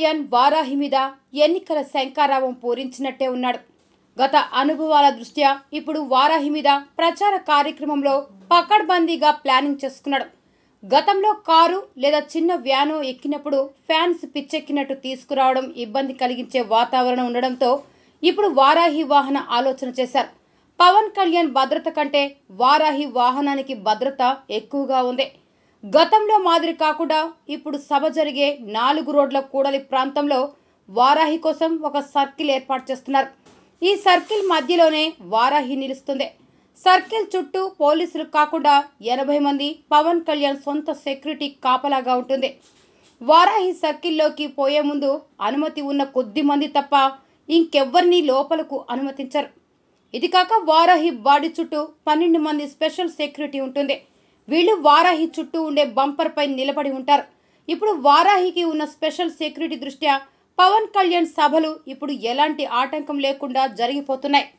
కళ్యాణ్ వారాహి మీద ఎన్నికల శంకారావం పూరించినట్టే ఉన్నాడు గత అనుభవాల దృష్ట్యా ఇప్పుడు వారాహి మీద ప్రచార కార్యక్రమంలో పకడ్బందీగా ప్లానింగ్ చేసుకున్నాడు గతంలో కారు లేదా చిన్న వ్యాను ఎక్కినప్పుడు ఫ్యాన్స్ పిచ్చెక్కినట్టు తీసుకురావడం ఇబ్బంది కలిగించే వాతావరణం ఉండడంతో ఇప్పుడు వారాహి వాహన ఆలోచన చేశారు పవన్ కళ్యాణ్ భద్రత కంటే వారాహి వాహనానికి భద్రత ఎక్కువగా ఉంది గతంలో మాదిరి కాకుండా ఇప్పుడు సభ జరిగే నాలుగు రోడ్ల కూడలి ప్రాంతంలో వారాహి కోసం ఒక సర్కిల్ ఏర్పాటు చేస్తున్నారు ఈ సర్కిల్ మధ్యలోనే వారాహి నిలుస్తుంది సర్కిల్ చుట్టూ పోలీసులు కాకుండా ఎనభై మంది పవన్ కళ్యాణ్ సొంత సెక్యూరిటీ కాపలాగా ఉంటుంది వారాహి సర్కిల్లోకి పోయే ముందు అనుమతి ఉన్న కొద్ది మంది తప్ప ఇంకెవ్వరినీ లోపలకు అనుమతించరు ఇది కాక వారాహి బాడీ చుట్టూ పన్నెండు మంది స్పెషల్ సెక్యూరిటీ ఉంటుంది వీళ్ళు వారాహి చుట్టూ ఉండే బంపర్ పై నిలబడి ఉంటారు ఇప్పుడు వారాహికి ఉన్న స్పెషల్ సెక్యూరిటీ దృష్ట్యా పవన్ కళ్యాణ్ సభలు ఇప్పుడు ఎలాంటి ఆటంకం లేకుండా జరిగిపోతున్నాయి